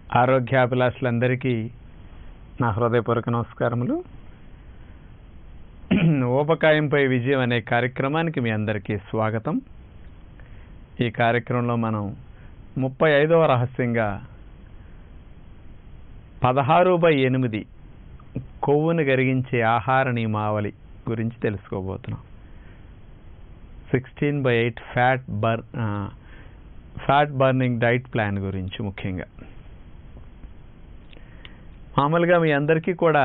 ఆరోగ్యాభిలాషులందరికీ నా హృదయపూర్వక నమస్కారములు ఊబకాయంపై విజయం అనే కార్యక్రమానికి మీ అందరికీ స్వాగతం ఈ కార్యక్రమంలో మనం ముప్పై ఐదవ రహస్యంగా పదహారు బై ఎనిమిది కొవ్వును కరిగించే ఆహార నియమావళి గురించి తెలుసుకోబోతున్నాం sixteen by eight fat bur fat burning diet plan గురించి ముఖ్యంగా మామూలుగా మీ అందరికీ కూడా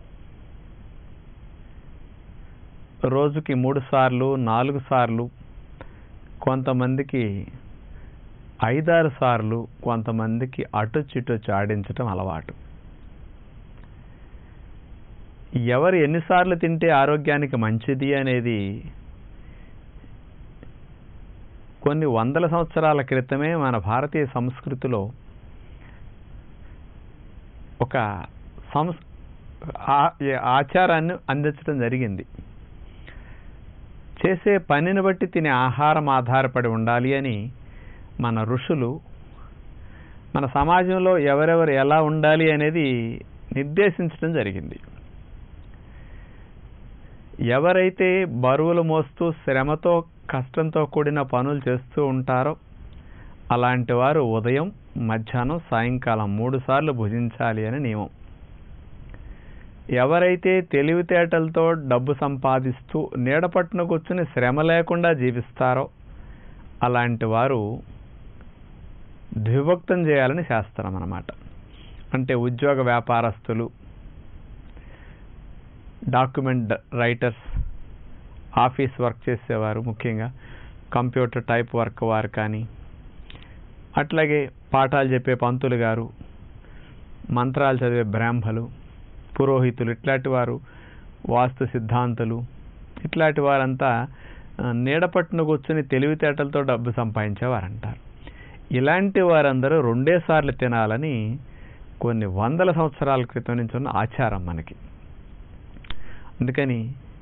రోజుకి మూడు సార్లు నాలుగు సార్లు కొంతమందికి ఐదారు సార్లు కొంతమందికి అటు చిటు చాడించటం అలవాటు ఎవరు ఎన్నిసార్లు తింటే ఆరోగ్యానికి మంచిది అనేది కొన్ని వందల సంవత్సరాల క్రితమే మన భారతీయ సంస్కృతిలో ఒక సంస్ ఆచారాన్ని అందించడం జరిగింది చేసే పనిని బట్టి తినే ఆహారం ఆధారపడి ఉండాలి అని మన ఋషులు మన సమాజంలో ఎవరెవరు ఎలా ఉండాలి అనేది నిర్దేశించడం జరిగింది ఎవరైతే బరువులు మోస్తూ శ్రమతో కష్టంతో కూడిన పనులు చేస్తూ ఉంటారో అలాంటి వారు ఉదయం మధ్యాహ్నం సాయంకాలం మూడు సార్లు భుజించాలి అని నియమం ఎవరైతే తెలివితేటలతో డబ్బు సంపాదిస్తూ నీడపట్టున కూర్చుని శ్రమ లేకుండా జీవిస్తారో అలాంటి వారు ద్విభక్తం చేయాలని శాస్త్రం అన్నమాట అంటే ఉద్యోగ వ్యాపారస్తులు డాక్యుమెంట్ రైటర్స్ ఆఫీస్ వర్క్ చేసేవారు ముఖ్యంగా కంప్యూటర్ టైప్ వర్క్ వారు కానీ అట్లాగే పాఠాలు చెప్పే పంతులు గారు మంత్రాలు చదివే బ్రాహ్మలు పురోహితులు ఇట్లాంటి వారు వాస్తు సిద్ధాంతులు ఇట్లాంటి వారంతా నీడపట్టున కూర్చొని తెలివితేటలతో డబ్బు సంపాదించేవారు అంటారు ఇలాంటి వారందరూ రెండే సార్లు తినాలని కొన్ని వందల సంవత్సరాల క్రితం నుంచి ఉన్న ఆచారం మనకి అందుకని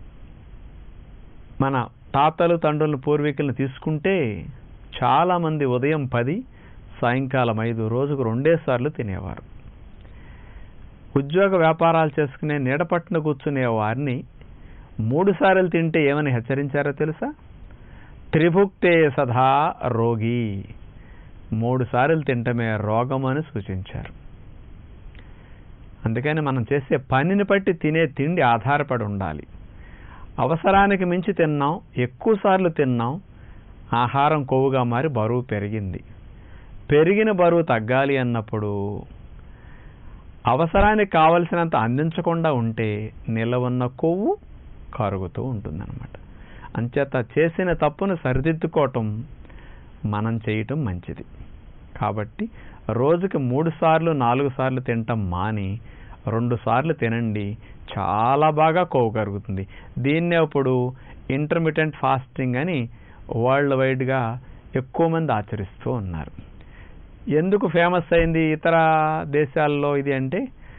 మన తాతలు తండ్రులను పూర్వీకులను తీసుకుంటే చాలామంది ఉదయం పది సాయంకాలం ఐదు రోజుకు రెండేసార్లు తినేవారు ఉద్యోగ వ్యాపారాలు చేసుకునే నీడపట్టున కూర్చునే వారిని మూడు సార్లు తింటే ఏమని హెచ్చరించారో తెలుసా త్రిభుక్తే సదా రోగి మూడు సార్లు తింటమే రోగం అని సూచించారు అందుకని మనం చేసే పనిని బట్టి తినే తిండి ఆధారపడి ఉండాలి అవసరానికి మించి తిన్నాం ఎక్కువ సార్లు తిన్నాం ఆహారం కొవ్వుగా మారి బరువు పెరిగింది పెరిగిన బరువు తగ్గాలి అన్నప్పుడు అవసరానికి కావలసినంత అందించకుండా ఉంటే నిలవన్న కొవ్వు కరుగుతూ ఉంటుందన్నమాట అంచేత చేసిన తప్పును సరిదిద్దుకోవటం మనం చేయటం మంచిది కాబట్టి రోజుకి మూడు సార్లు నాలుగు సార్లు తినటం మాని రెండు సార్లు తినండి చాలా బాగా కొవ్వు కరుగుతుంది దీన్నే ఇప్పుడు ఇంటర్మీడియట్ ఫాస్టింగ్ అని వరల్డ్ వైడ్గా ఎక్కువ మంది ఆచరిస్తూ ఉన్నారు ఎందుకు ఫేమస్ అయింది ఇతర దేశాల్లో ఇది అంటే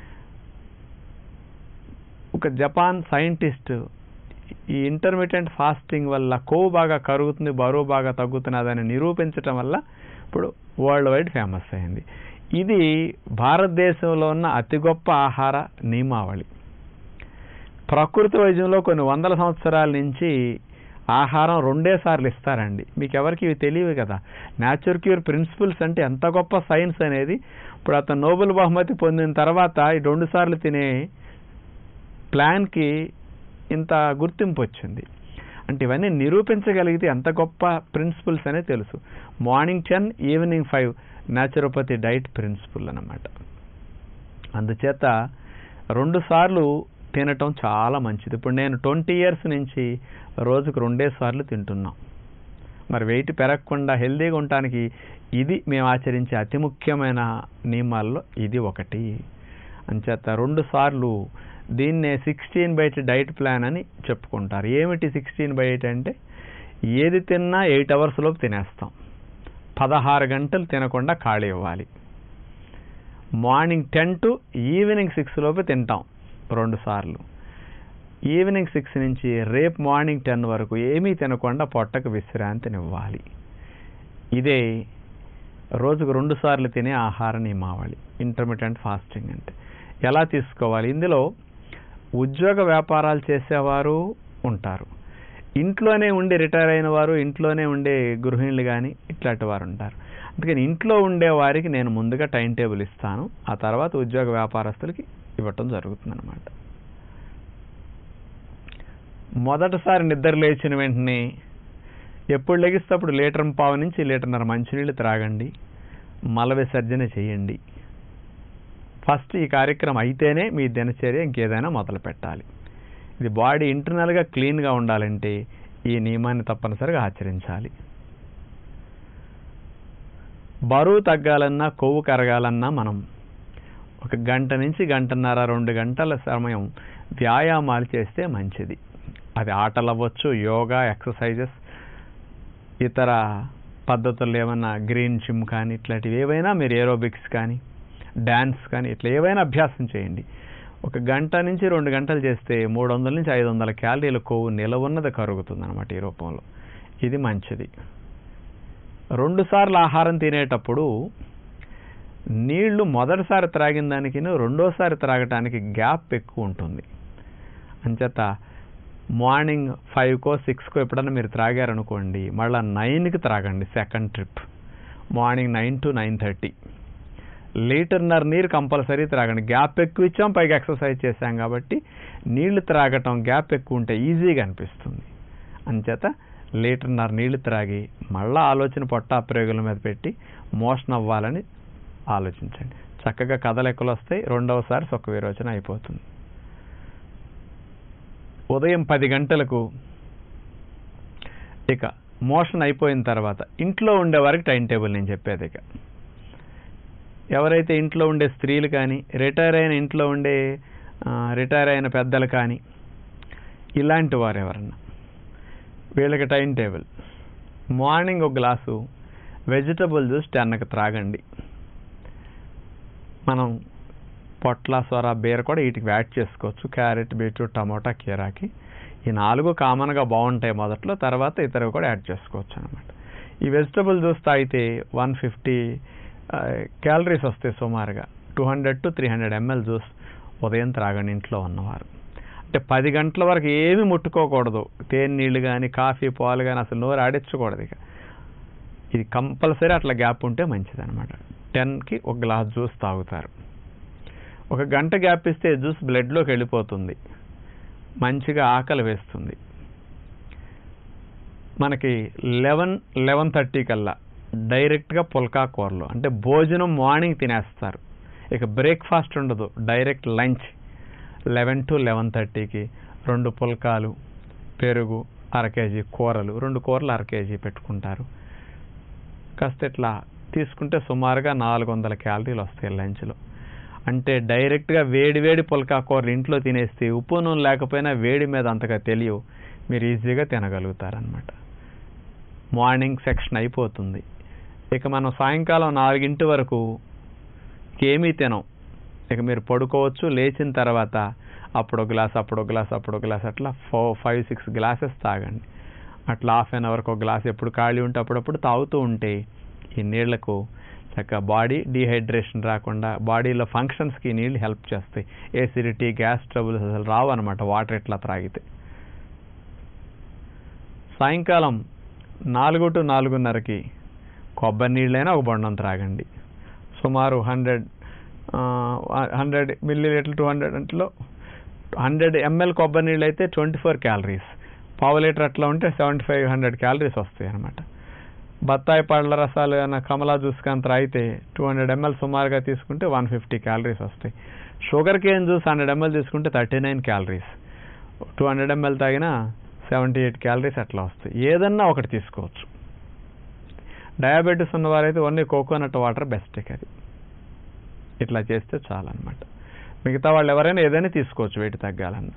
ఒక జపాన్ సైంటిస్ట్ ఈ ఇంటర్మీడియట్ ఫాస్టింగ్ వల్ల కొవ్వు బాగా కరుగుతుంది బరువు బాగా తగ్గుతున్నదని నిరూపించటం వల్ల ఇప్పుడు వరల్డ్ వైడ్ ఫేమస్ అయింది ఇది భారతదేశంలో ఉన్న అతి గొప్ప ఆహార నియమావళి ప్రకృతి వైద్యంలో కొన్ని వందల సంవత్సరాల నుంచి ఆహారం రెండే సార్లు ఇస్తారండి మీకు ఎవరికి ఇవి తెలియవు కదా న్యాచురల్ క్యూర్ ప్రిన్సిపల్స్ అంటే ఎంత గొప్ప సైన్స్ అనేది ఇప్పుడు అతను నోబెల్ బహుమతి పొందిన తర్వాత ఈ రెండు సార్లు తినే ప్లాన్కి ఇంత గుర్తింపు వచ్చింది అంటే ఇవన్నీ నిరూపించగలిగితే ఎంత గొప్ప ప్రిన్సిపల్స్ అనేది తెలుసు morning ten evening five naturopathy diet principle అన్నమాట అందుచేత రెండు సార్లు తినటం చాలా మంచిది ఇప్పుడు నేను ట్వంటీ ఇయర్స్ నుంచి రోజుకు రెండే సార్లు తింటున్నాం మరి వెయిట్ పెరగకుండా హెల్దీగా ఉండటానికి ఇది మేము ఆచరించే అతి ముఖ్యమైన నియమాల్లో ఇది ఒకటి అంచేత రెండు సార్లు దీన్నే sixteen by eight diet plan అని చెప్పుకుంటారు ఏమిటి సిక్స్టీన్ బై ఎయిట్ అంటే ఏది తిన్నా ఎయిట్ అవర్స్ లోపు తినేస్తాం పదహారు గంటలు తినకుండా ఖాళీ ఇవ్వాలి morning ten to evening six లోపు తింటాం రెండు సార్లు ఈవినింగ్ సిక్స్ నుంచి రేపు మార్నింగ్ టెన్ వరకు ఏమీ తినకుండా పొట్టకు విశ్రాంతినివ్వాలి ఇదే రోజుకు రెండు సార్లు తినే ఆహార నియమావళి ఇంటర్మీడియట్ ఫాస్టింగ్ అంటే ఎలా తీసుకోవాలి ఇందులో ఉద్యోగ వ్యాపారాలు చేసేవారు ఉంటారు ఇంట్లోనే ఉండి రిటైర్ అయిన వారు ఇంట్లోనే ఉండే గృహిణులు కానీ ఇట్లాంటి వారు ఉంటారు అందుకని ఇంట్లో ఉండే వారికి నేను ముందుగా టైం టేబుల్ ఇస్తాను ఆ తర్వాత ఉద్యోగ వ్యాపారస్తులకి ఇవ్వటం జరుగుతుంది అనమాట మొదటిసారి నిద్ర లేచిన వెంటనే ఎప్పుడు లెగిస్తే అప్పుడు లీటర్ పావు నుంచి లీటర్న్నర మంచినీళ్ళు త్రాగండి మల విసర్జన చేయండి ఫస్ట్ ఈ కార్యక్రమం అయితేనే మీ దినచర్య ఇంకేదైనా మొదలు పెట్టాలి ఇది బాడీ ఇంటర్నల్గా క్లీన్గా ఉండాలంటే ఈ నియమాన్ని తప్పనిసరిగా ఆచరించాలి బరువు తగ్గాలన్నా కొవ్వు కరగాలన్నా మనం ఒక గంట నుంచి గంటన్నర రెండు గంటల సమయం వ్యాయామాలు చేస్తే మంచిది అది ఆటలు అవ్వచ్చు యోగా ఎక్సర్సైజెస్ ఇతర పద్ధతులు ఏమన్నా గ్రీన్ జిమ్ కానీ ఇట్లాంటివి ఏవైనా మీరు ఏరోబిక్స్ కానీ డ్యాన్స్ కానీ ఇట్లా ఏవైనా అభ్యాసం చేయండి ఒక గంట నుంచి రెండు గంటలు చేస్తే మూడు వందల నుంచి ఐదు వందల క్యాలరీల కొవ్వు నిలవున్నది కరుగుతుంది అనమాట ఈ రూపంలో ఇది మంచిది రెండు సార్లు ఆహారం తినేటప్పుడు నీళ్లు మొదటిసారి త్రాగిన దానికి రెండోసారి త్రాగటానికి గ్యాప్ ఎక్కువ ఉంటుంది అంచేత మార్నింగ్ ఫైవ్కో సిక్స్కో ఎప్పుడన్నా మీరు త్రాగారనుకోండి మళ్ళీ నైన్కి త్రాగండి second trip morning nine to nine thirty లీటర్నర్ నీరు కంపల్సరీ త్రాగండి గ్యాప్ ఎక్కువ ఇచ్చాం పైగా ఎక్సర్సైజ్ చేశాం కాబట్టి నీళ్లు త్రాగటం గ్యాప్ ఎక్కువ ఉంటే ఈజీగా అనిపిస్తుంది అంచేత లీటర్నర నీళ్లు త్రాగి మళ్ళా ఆలోచన పొట్ట ప్రయోగుల మీద పెట్టి మోషన్ అవ్వాలని ఆలోచించండి చక్కగా కథలెక్కలు వస్తాయి రెండవసారి సుఖ విరోచన అయిపోతుంది ఉదయం పది గంటలకు ఇక మోషన్ అయిపోయిన తర్వాత ఇంట్లో ఉండే వారికి టైం టేబుల్ నేను చెప్పేది ఇక ఎవరైతే ఇంట్లో ఉండే స్త్రీలు కానీ రిటైర్ అయిన ఇంట్లో ఉండే రిటైర్ అయిన పెద్దలు కానీ ఇలాంటి వారు ఎవరన్నా వీళ్ళకి టైం టేబుల్ మార్నింగ్ ఒక గ్లాసు వెజిటబుల్ జ్యూస్ టెన్కి త్రాగండి మనం పొట్ల సొర బీర కూడా వీటికి యాడ్ చేసుకోవచ్చు క్యారెట్ బీట్రూట్ టమోటా కీరాకి ఈ నాలుగు కామన్గా బాగుంటాయి మొదట్లో తర్వాత ఇతరవి కూడా యాడ్ చేసుకోవచ్చు అనమాట ఈ వెజిటబుల్ జ్యూస్ తాగితే వన్ ఫిఫ్టీ క్యాలరీస్ వస్తాయి సుమారుగా two hundred to three hundred ML juice ఉదయం త్రాగండి ఇంట్లో ఉన్నవారు అంటే పది గంటల వరకు ఏమీ ముట్టుకోకూడదు తేనె నీళ్ళు కానీ కాఫీ పాలు కానీ అసలు నోరు ఆడించకూడదు ఇక ఇది కంపల్సరీ అట్లా గ్యాప్ ఉంటే మంచిదన్నమాట టెన్కి ఒక గ్లాస్ జ్యూస్ తాగుతారు ఒక గంట గ్యాప్ ఇస్తే జ్యూస్ బ్లడ్లోకి వెళ్ళిపోతుంది మంచిగా ఆకలి వేస్తుంది మనకి లెవెన్ లెవెన్ థర్టీ కల్లా డైరెక్ట్గా పుల్కా కూరలు అంటే భోజనం మార్నింగ్ తినేస్తారు ఇక బ్రేక్ఫాస్ట్ ఉండదు direct lunch eleven to eleven థర్టీకి రెండు పుల్కాలు పెరుగు అర కేజీ కూరలు రెండు కూరలు అర కేజీ పెట్టుకుంటారు కాస్త ఇట్లా తీసుకుంటే సుమారుగా నాలుగు వందల క్యాలరీలు వస్తాయి లంచ్లో అంటే డైరెక్ట్గా వేడి వేడి పుల్కా కూరలు ఇంట్లో తినేస్తే ఉప్పు నూనె లేకపోయినా వేడి మీద అంతగా తెలియవు మీరు ఈజీగా తినగలుగుతారనమాట మార్నింగ్ సెక్షన్ అయిపోతుంది ఇక మనం సాయంకాలం నాలుగింటి వరకు ఏమీ తినం ఇక మీరు పడుకోవచ్చు లేచిన తర్వాత అప్పుడు గ్లాస్ అప్పుడు గ్లాస్ అప్పుడు గ్లాస్ అట్లా ఫోర్ ఫైవ్ సిక్స్ గ్లాసెస్ తాగండి అట్లా హాఫ్ అన్ అవర్కి ఒక గ్లాస్ ఎప్పుడు ఖాళీ ఉంటే అప్పుడప్పుడు తాగుతూ ఉంటే ఈ నీళ్లకు చక్కగా బాడీ డీహైడ్రేషన్ రాకుండా బాడీలో ఫంక్షన్స్కి నీళ్ళు హెల్ప్ చేస్తాయి ఏసిడిటీ గ్యాస్ ట్రబుల్స్ అసలు రావు అనమాట వాటర్ ఎట్లా త్రాగితే సాయంకాలం నాలుగు టు నాలుగున్నరకి కొబ్బరి నీళ్ళైనా ఒక బొండం త్రాగండి సుమారు hundred hundred millilitre two hundred అంట్లో హండ్రెడ్ ఎంఎల్ కొబ్బరి నీళ్ళు అయితే ట్వంటీ ఫోర్ క్యాలరీస్ పావు లీటర్ అట్లా ఉంటే సెవెంటీ ఫైవ్ హండ్రెడ్ క్యాలరీస్ వస్తాయి అనమాట బత్తాయి పళ్ళ రసాలు ఏమైనా కమలా జ్యూస్ కానీ త్రాగితే టూ హండ్రెడ్ ఎంఎల్ సుమారుగా తీసుకుంటే వన్ ఫిఫ్టీ క్యాలరీస్ వస్తాయి sugar cane juice hundred ML తీసుకుంటే thirty nine calories two hundred ML తాగినా సెవెంటీ ఎయిట్ క్యాలరీస్ అట్లా వస్తాయి ఏదన్నా ఒకటి తీసుకోవచ్చు డయాబెటీస్ ఉన్నవారైతే ఓన్లీ కోకోనట్ వాటర్ బెస్ట్ అది ఇట్లా చేస్తే చాలన్నమాట మిగతా వాళ్ళు ఎవరైనా ఏదైనా తీసుకోవచ్చు వెయిట్ తగ్గాలన్నా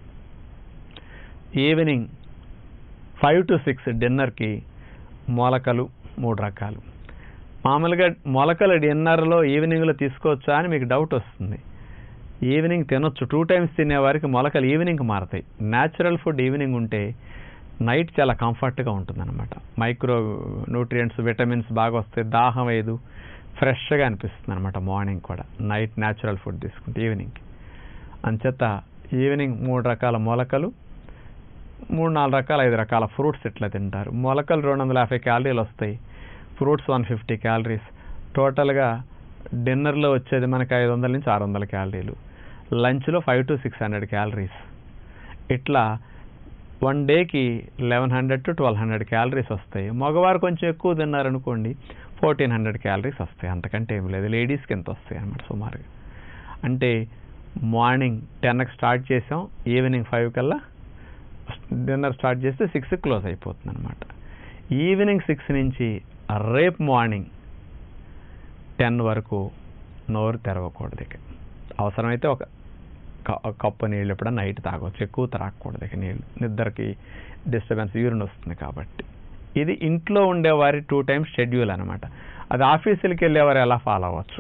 ఈవినింగ్ ఫైవ్ టు సిక్స్ డిన్నర్కి మొలకలు మూడు రకాలు మామూలుగా మొలకలు డిన్నర్లో ఈవినింగ్లో తీసుకోవచ్చా అని మీకు డౌట్ వస్తుంది ఈవినింగ్ తినొచ్చు టూ టైమ్స్ తినేవారికి మొలకలు ఈవినింగ్ మారతాయి న్యాచురల్ ఫుడ్ ఈవినింగ్ ఉంటే నైట్ చాలా కంఫర్ట్గా ఉంటుందన్నమాట మైక్రో న్యూట్రియంట్స్ విటమిన్స్ బాగా వస్తాయి దాహం వేయదు ఫ్రెష్గా అనిపిస్తుంది అనమాట మార్నింగ్ కూడా నైట్ న్యాచురల్ ఫుడ్ తీసుకుంటే ఈవినింగ్ అంచేత ఈవినింగ్ మూడు రకాల మొలకలు మూడు నాలుగు రకాల ఐదు రకాల ఫ్రూట్స్ ఇట్లా తింటారు మొలకలు రెండు వందల యాభై క్యాలరీలు వస్తాయి ఫ్రూట్స్ వన్ ఫిఫ్టీ క్యాలరీస్ టోటల్గా డిన్నర్లో వచ్చేది మనకి ఐదు వందల నుంచి ఆరు వందల క్యాలరీలు లంచ్లో five to six hundred calories ఇట్లా వన్ డేకి eleven hundred to twelve hundred calories వస్తాయి మగవారు కొంచెం ఎక్కువ తిన్నారనుకోండి ఫోర్టీన్ హండ్రెడ్ క్యాలరీస్ వస్తాయి అంతకంటే ఏం లేదు లేడీస్కి ఎంత వస్తాయి అన్నమాట సుమారుగా అంటే మార్నింగ్ టెన్కి స్టార్ట్ చేసాం ఈవినింగ్ ఫైవ్ కల్లా డిన్నర్ స్టార్ట్ చేస్తే సిక్స్ క్లోజ్ అయిపోతుంది అనమాట ఈవినింగ్ సిక్స్ నుంచి రేపు మార్నింగ్ టెన్ వరకు నోరు తెరవకూడదు ఇక అవసరమైతే ఒక క- ఒక కప్పు నీళ్ళు ఎప్పుడైనా నైట్ తాగవచ్చు ఎక్కువ తాగకూడదు ఇక నీళ్ళు నిద్రకి డిస్టర్బెన్స్ యూరిన్ వస్తుంది కాబట్టి ఇది ఇంట్లో ఉండేవారి టూ టైమ్స్ షెడ్యూల్ అనమాట అది ఆఫీసులకి వెళ్ళేవారు ఎలా ఫాలో అవ్వచ్చు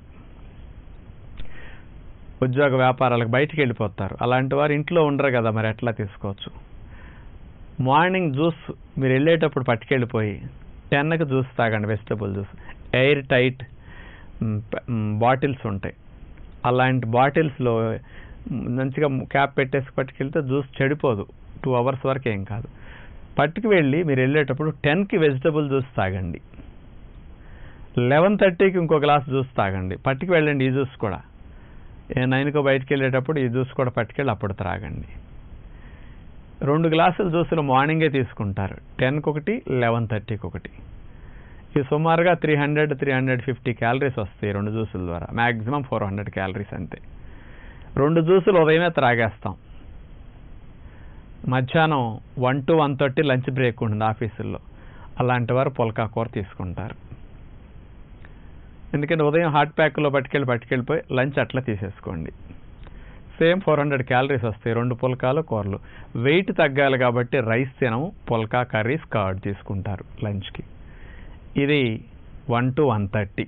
ఉద్యోగ వ్యాపారాలకు బయటికి వెళ్ళిపోతారు అలాంటి వారు ఇంట్లో ఉండరు కదా మరి ఎట్లా తీసుకోవచ్చు మార్నింగ్ జ్యూస్ మీరు వెళ్ళేటప్పుడు పట్టుకెళ్ళిపోయి టెన్కి జ్యూస్ తాగండి vegetable juice air tight bottles ఉంటాయి అలాంటి బాటిల్స్లో మంచిగా క్యాప్ పెట్టేసి పట్టుకెళ్తే జ్యూస్ చెడిపోదు టూ అవర్స్ వరకు ఏం కాదు పట్టుకు వెళ్ళి మీరు వెళ్ళేటప్పుడు టెన్కి వెజిటబుల్ జ్యూస్ తాగండి లెవెన్ థర్టీకి ఇంకో గ్లాస్ జ్యూస్ తాగండి పట్టుకు వెళ్ళండి ఈ జ్యూస్ కూడా ఏ నైన్కో బయటికి వెళ్ళేటప్పుడు ఈ జ్యూస్ కూడా పట్టుకెళ్ళి అప్పుడు త్రాగండి రెండు గ్లాసుల జ్యూసులు మార్నింగే తీసుకుంటారు టెన్కి ఒకటి లెవెన్ థర్టీకి ఒకటి ఇది సుమారుగా three hundred three hundred fifty calories వస్తాయి రెండు జ్యూసుల ద్వారా మ్యాక్సిమం ఫోర్ హండ్రెడ్ క్యాలరీస్ అంతే రెండు జ్యూసులు ఉదయమే త్రాగేస్తాం మధ్యాహ్నం one to one thirty lunch break ఉంటుంది ఆఫీసుల్లో అలాంటి వారు పొలకా కూర తీసుకుంటారు ఎందుకంటే ఉదయం హాట్ ప్యాక్లో పట్టుకెళ్ళి పట్టుకెళ్ళిపోయి లంచ్ అట్లా తీసేసుకోండి సేమ్ ఫోర్ హండ్రెడ్ క్యాలరీస్ వస్తాయి రెండు పుల్కాలు కూరలు వెయిట్ తగ్గాలి కాబట్టి రైస్ తినము పుల్కా కర్రీస్ కర్డ్ తీసుకుంటారు లంచ్కి ఇది one to one thirty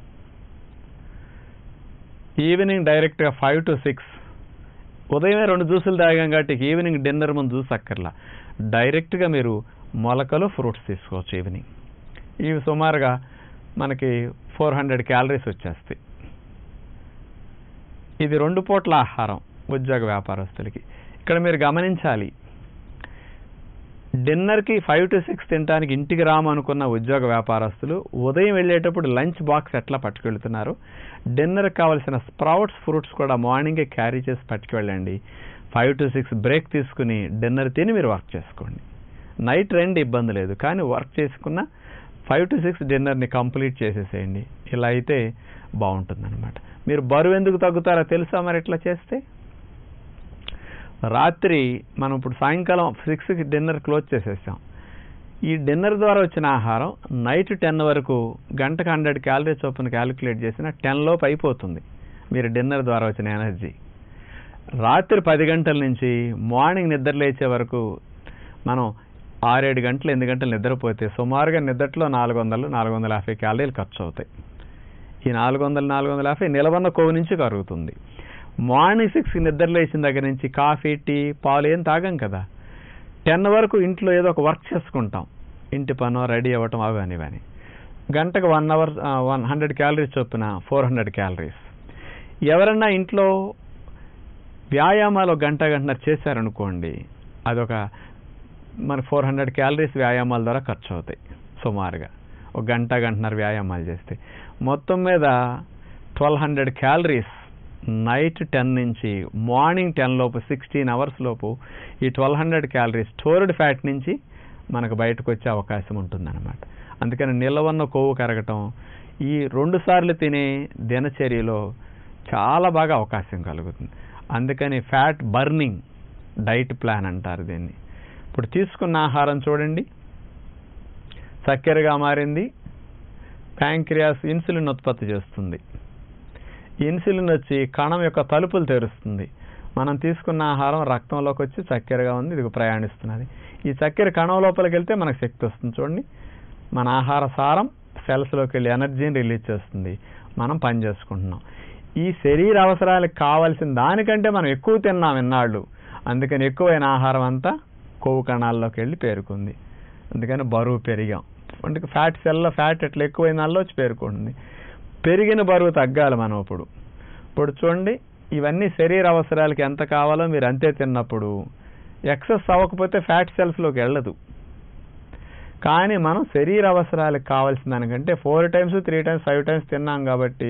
evening డైరెక్ట్గా ఫైవ్ టు సిక్స్ ఉదయమే రెండు జ్యూసులు తాగాం కాబట్టి ఈవినింగ్ డిన్నర్ ముందు జ్యూస్ అక్కర్లా డైరెక్ట్గా మీరు మొలకలు ఫ్రూట్స్ తీసుకోవచ్చు ఈవినింగ్ ఇవి సుమారుగా మనకి ఫోర్ హండ్రెడ్ క్యాలరీస్ వచ్చేస్తాయి ఇది రెండు పూట్ల ఆహారం ఉద్యోగ వ్యాపారస్తులకి ఇక్కడ మీరు గమనించాలి డిన్నర్కి ఫైవ్ టు సిక్స్ తినడానికి ఇంటికి రామనుకున్న ఉద్యోగ వ్యాపారస్తులు ఉదయం వెళ్ళేటప్పుడు లంచ్ బాక్స్ ఎట్లా పట్టుకెళ్తున్నారు డిన్నర్కి కావాల్సిన స్ప్రౌట్స్ ఫ్రూట్స్ కూడా మార్నింగే క్యారీ చేసి పట్టుకెళ్ళండి ఫైవ్ టు సిక్స్ బ్రేక్ తీసుకుని డిన్నర్ తిని మీరు వర్క్ చేసుకోండి నైట్ రెండు ఇబ్బంది లేదు కానీ వర్క్ చేసుకున్న ఫైవ్ టు సిక్స్ డిన్నర్ని కంప్లీట్ చేసేసేయండి ఇలా అయితే బాగుంటుందన్నమాట మీరు బరువు ఎందుకు తగ్గుతారో తెలుసా మరి ఇట్లా చేస్తే రాత్రి మనం ఇప్పుడు సాయంకాలం సిక్స్కి డిన్నర్ క్లోజ్ చేసేసాం ఈ డిన్నర్ ద్వారా వచ్చిన ఆహారం నైట్ టెన్ వరకు గంటకు హండ్రెడ్ క్యాలరీస్ చొప్పున క్యాలిక్యులేట్ చేసిన టెన్ లోపు అయిపోతుంది మీరు డిన్నర్ ద్వారా వచ్చిన ఎనర్జీ రాత్రి పది గంటల నుంచి మార్నింగ్ నిద్ర లేచే వరకు మనం ఆరేడు గంటలు ఎనిమిది గంటలు నిద్రపోతే సుమారుగా నిద్రలో నాలుగు వందలు నాలుగు వందల యాభై క్యాలరీలు ఖర్చు అవుతాయి ఈ నాలుగు వందలు నాలుగు వందల యాభై నిలవన్న కొవ్వు నుంచి కరుగుతుంది మార్నింగ్ సిక్స్కి నిద్ర లేచిన దగ్గర నుంచి కాఫీ టీ పాలు ఏం తాగం కదా టెన్ వరకు ఇంట్లో ఏదో ఒక వర్క్ చేసుకుంటాం ఇంటి పనో రెడీ అవ్వటం అవి అని ఇవని గంటకు one hour one hundred calories చొప్పున ఫోర్ హండ్రెడ్ క్యాలరీస్ ఎవరన్నా ఇంట్లో వ్యాయామాలు ఒక గంట గంటన్నర చేశారనుకోండి అదొక మన ఫోర్ హండ్రెడ్ క్యాలరీస్ వ్యాయామాల ద్వారా ఖర్చు అవుతాయి సుమారుగా ఒక గంట గంటన్నర వ్యాయామాలు చేస్తే మొత్తం మీద twelve hundred calories night ten నుంచి మార్నింగ్ టెన్ లోపు సిక్స్టీన్ అవర్స్ లోపు ఈ twelve hundred calories stored fat నుంచి మనకు బయటకు వచ్చే అవకాశం ఉంటుందన్నమాట అందుకని నిలవన్న కొవ్వు కరగటం ఈ రెండు సార్లు తినే దినచర్యలో చాలా బాగా అవకాశం కలుగుతుంది అందుకని ఫ్యాట్ బర్నింగ్ డైట్ ప్లాన్ అంటారు దీన్ని ఇప్పుడు తీసుకున్న ఆహారం చూడండి చక్కెరగా మారింది ప్యాంక్రియాస్ ఇన్సులిన్ ఉత్పత్తి చేస్తుంది ఇన్సులిన్ వచ్చి కణం యొక్క తలుపులు తెరుస్తుంది మనం తీసుకున్న ఆహారం రక్తంలోకి వచ్చి చక్కెరగా ఉంది ఇది ప్రయాణిస్తున్నది ఈ చక్కెర కణం లోపలికి వెళ్తే మనకు శక్తి వస్తుంది చూడండి మన ఆహార సారం సెల్స్లోకి వెళ్ళి ఎనర్జీని రిలీజ్ చేస్తుంది మనం పని చేసుకుంటున్నాం ఈ శరీర అవసరాలకు కావాల్సిన దానికంటే మనం ఎక్కువ తిన్నాం ఇన్నాళ్ళు అందుకని ఎక్కువైన ఆహారం అంతా కొవ్వు కణాల్లోకి వెళ్ళి పేరుకుంది అందుకని బరువు పెరిగాం అంటే ఫ్యాట్ సెల్లో ఫ్యాట్ ఎట్లా ఎక్కువైన దానిలో వచ్చి పేరుకుంటుంది పెరిగిన బరువు తగ్గాలి మనం ఇప్పుడు ఇప్పుడు చూడండి ఇవన్నీ శరీర అవసరాలకి ఎంత కావాలో మీరు అంతే తిన్నప్పుడు ఎక్సెస్ అవ్వకపోతే ఫ్యాట్ సెల్స్లోకి వెళ్ళదు కానీ మనం శరీర అవసరాలకు కావాల్సిన దానికంటే four times three times five times తిన్నాం కాబట్టి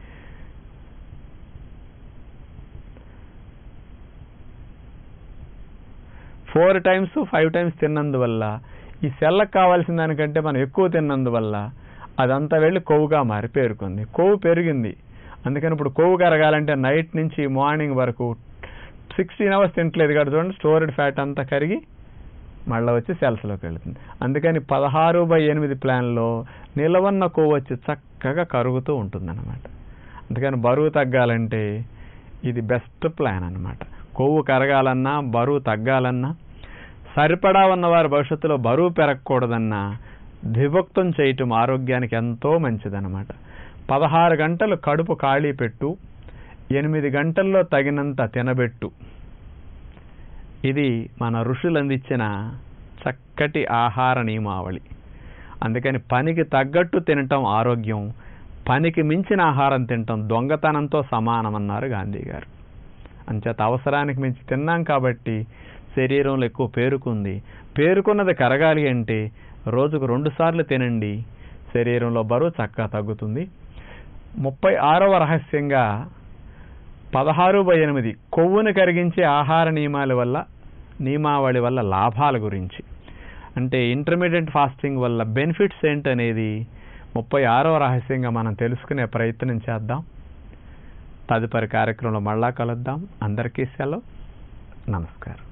ఫోర్ టైమ్స్ ఫైవ్ టైమ్స్ తిన్నందువల్ల ఈ సెల్లకు కావాల్సిన దానికంటే మనం ఎక్కువ తిన్నందువల్ల అదంతా వెళ్ళి కొవ్వుగా మారి పేరుకుంది కొవ్వు పెరిగింది అందుకని ఇప్పుడు కొవ్వు కరగాలంటే నైట్ నుంచి మార్నింగ్ వరకు సిక్స్టీన్ అవర్స్ తింటలేదు కదా చూడండి స్టోర్డ్ ఫ్యాట్ అంతా కరిగి మళ్ళీ వచ్చి సెల్స్లోకి వెళ్తుంది అందుకని పదహారు బై ఎనిమిది ప్లాన్లో నిలవన్న కొవ్వు వచ్చి చక్కగా కరుగుతూ ఉంటుందన్నమాట అందుకని బరువు తగ్గాలంటే ఇది బెస్ట్ ప్లాన్ అన్నమాట కొవ్వు కరగాలన్నా బరువు తగ్గాలన్నా సరిపడా ఉన్నవారు భవిష్యత్తులో బరువు పెరగకూడదన్నా ద్విభక్తం చేయటం ఆరోగ్యానికి ఎంతో మంచిదన్నమాట పదహారు గంటలు కడుపు ఖాళీ పెట్టు ఎనిమిది గంటల్లో తగినంత తినబెట్టు ఇది మన ఋషులు అందించిన చక్కటి ఆహార నియమావళి అందుకని పనికి తగ్గట్టు తినటం ఆరోగ్యం పనికి మించిన ఆహారం తినటం దొంగతనంతో సమానమన్నారు గాంధీ గారు అంచేత అవసరానికి మించి తిన్నాం కాబట్టి శరీరంలో ఎక్కువ పేరుకుంది పేరుకున్నది కరగాలి అంటే రోజుకు రెండు సార్లు తినండి శరీరంలో బరువు చక్కగా తగ్గుతుంది ముప్పై ఆరవ రహస్యంగా పదహారు బై ఎనిమిది కొవ్వును కరిగించే ఆహార నియమాల వల్ల నియమావళి వల్ల లాభాల గురించి అంటే ఇంటర్మీడియట్ ఫాస్టింగ్ వల్ల బెనిఫిట్స్ ఏంటనేది ముప్పై ఆరవ రహస్యంగా మనం తెలుసుకునే ప్రయత్నం చేద్దాం తదుపరి కార్యక్రమంలో మళ్ళా కలుద్దాం అందరికీ సెలవు నమస్కారం